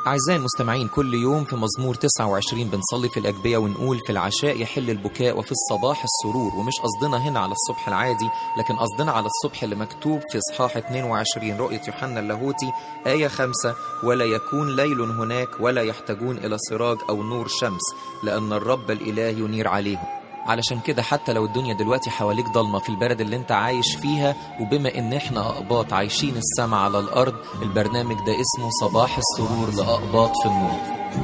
أعزائي المستمعين كل يوم في مزمور 29 بنصلي في الأجبية ونقول في العشاء يحل البكاء وفي الصباح السرور ومش قصدنا هنا على الصبح العادي لكن قصدنا على الصبح اللي مكتوب في إصحاح 22 رؤية يوحنا اللاهوتي آية 5 ولا يكون ليل هناك ولا يحتاجون إلى سراج أو نور شمس لأن الرب الإله ينير عليهم علشان كده حتى لو الدنيا دلوقتي حواليك ضلمة في البلد اللي انت عايش فيها وبما ان احنا اقباط عايشين السما على الارض البرنامج ده اسمه صباح السرور لاقباط في النور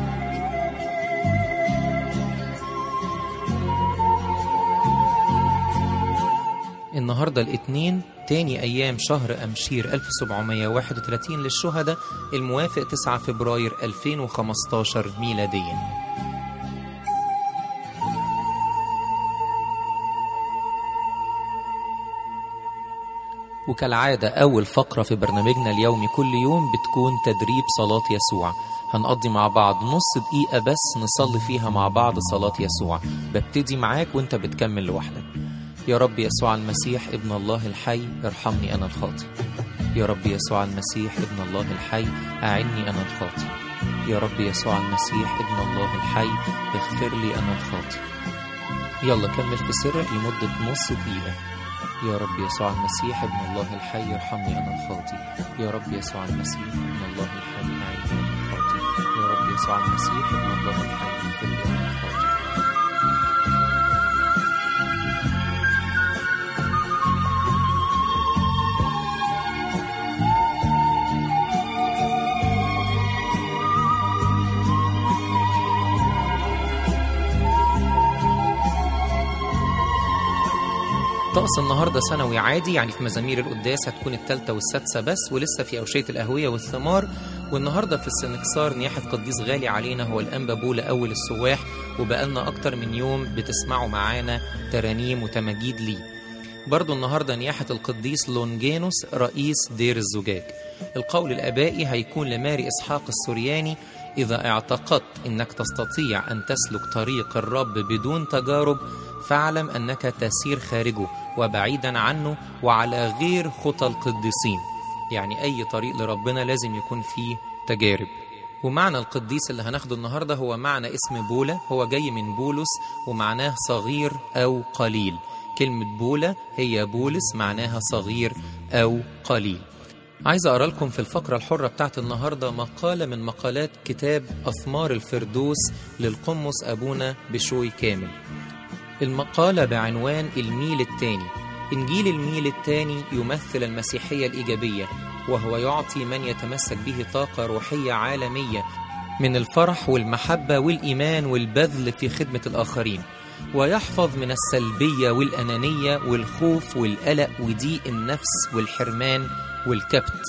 النهاردة الاثنين تاني أيام شهر أمشير 1731 للشهداء الموافق 9 فبراير 2015 ميلادياً وكالعادة أول فقرة في برنامجنا اليومي كل يوم بتكون تدريب صلاة يسوع هنقضي مع بعض نص دقيقة بس نصلي فيها مع بعض صلاة يسوع ببتدي معاك وانت بتكمل لوحدك يا رب يسوع المسيح ابن الله الحي ارحمني أنا الخاطي يا رب يسوع المسيح ابن الله الحي أعني أنا الخاطي يا رب يسوع المسيح ابن الله الحي اغفر لي أنا الخاطي يلا كمل في سرك لمدة نص دقيقة يا رب يسوع المسيح ابن الله الحي ارحمني انا الخاطي يا رب يسوع المسيح ابن الله الحي اعني انا الخاطي يا رب يسوع المسيح ابن الله الحي اغفر لي انا الخاطي طقس النهاردة سنوي عادي يعني في مزامير القداس هتكون التالتة والسادسة بس ولسه في أوشية القهوية والثمار والنهاردة في السنكسار نياحة قديس غالي علينا هو الأنبا بولا أول السواح وبقالنا أكتر من يوم بتسمعوا معانا ترانيم وتماجيد ليه برضو النهاردة نياحة القديس لونجينوس رئيس دير الزجاج القول الآبائي هيكون لماري إسحاق السورياني إذا اعتقدت أنك تستطيع أن تسلك طريق الرب بدون تجارب فاعلم أنك تسير خارجه وبعيدا عنه وعلى غير خطى القديسين يعني أي طريق لربنا لازم يكون فيه تجارب ومعنى القديس اللي هناخده النهاردة هو معنى اسم بولا هو جاي من بولس ومعناه صغير أو قليل كلمة بولا هي بولس معناها صغير أو قليل عايز أقرأ لكم في الفقرة الحرة بتاعت النهاردة مقالة من مقالات كتاب أثمار الفردوس للقمص أبونا بشوي كامل المقالة بعنوان الميل الثاني إنجيل الميل الثاني يمثل المسيحية الإيجابية وهو يعطي من يتمسك به طاقة روحية عالمية من الفرح والمحبة والإيمان والبذل في خدمة الآخرين ويحفظ من السلبية والأنانية والخوف والقلق وضيق النفس والحرمان والكبت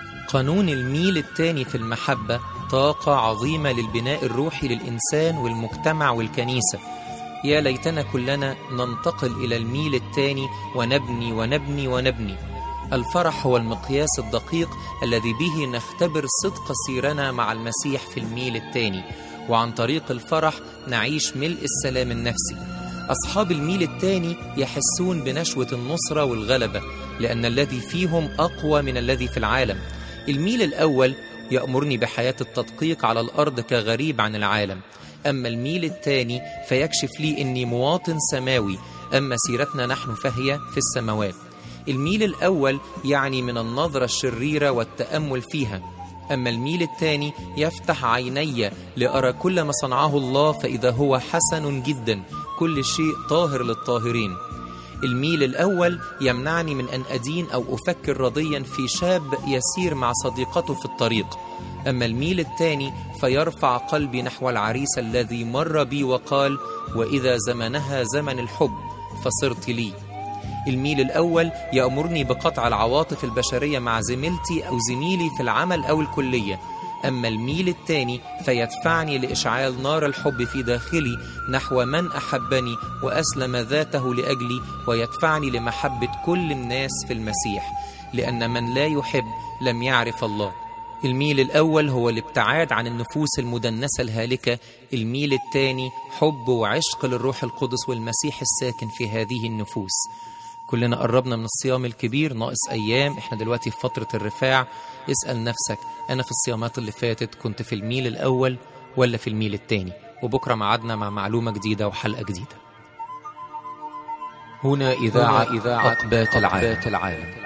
قانون الميل الثاني في المحبة طاقة عظيمة للبناء الروحي للإنسان والمجتمع والكنيسة يا ليتنا كلنا ننتقل إلى الميل الثاني ونبني ونبني ونبني الفرح هو المقياس الدقيق الذي به نختبر صدق سيرنا مع المسيح في الميل الثاني وعن طريق الفرح نعيش ملء السلام النفسي أصحاب الميل الثاني يحسون بنشوة النصرة والغلبة لأن الذي فيهم أقوى من الذي في العالم الميل الأول يأمرني بحياة التدقيق على الأرض كغريب عن العالم أما الميل الثاني فيكشف لي أني مواطن سماوي أما سيرتنا نحن فهي في السماوات الميل الأول يعني من النظرة الشريرة والتأمل فيها أما الميل الثاني يفتح عيني لأرى كل ما صنعه الله فإذا هو حسن جدا كل شيء طاهر للطاهرين الميل الأول يمنعني من أن أدين أو أفكر رضيا في شاب يسير مع صديقته في الطريق أما الميل الثاني فيرفع قلبي نحو العريس الذي مر بي وقال وإذا زمنها زمن الحب فصرت لي الميل الأول يأمرني بقطع العواطف البشرية مع زميلتي أو زميلي في العمل أو الكلية أما الميل الثاني فيدفعني لإشعال نار الحب في داخلي نحو من أحبني وأسلم ذاته لأجلي ويدفعني لمحبة كل الناس في المسيح لأن من لا يحب لم يعرف الله الميل الأول هو الابتعاد عن النفوس المدنسة الهالكة الميل الثاني حب وعشق للروح القدس والمسيح الساكن في هذه النفوس كلنا قربنا من الصيام الكبير ناقص أيام إحنا دلوقتي في فترة الرفاع اسأل نفسك أنا في الصيامات اللي فاتت كنت في الميل الأول ولا في الميل التاني وبكرة معادنا مع معلومة جديدة وحلقة جديدة هنا إذاعة إذاعة أقبات العالم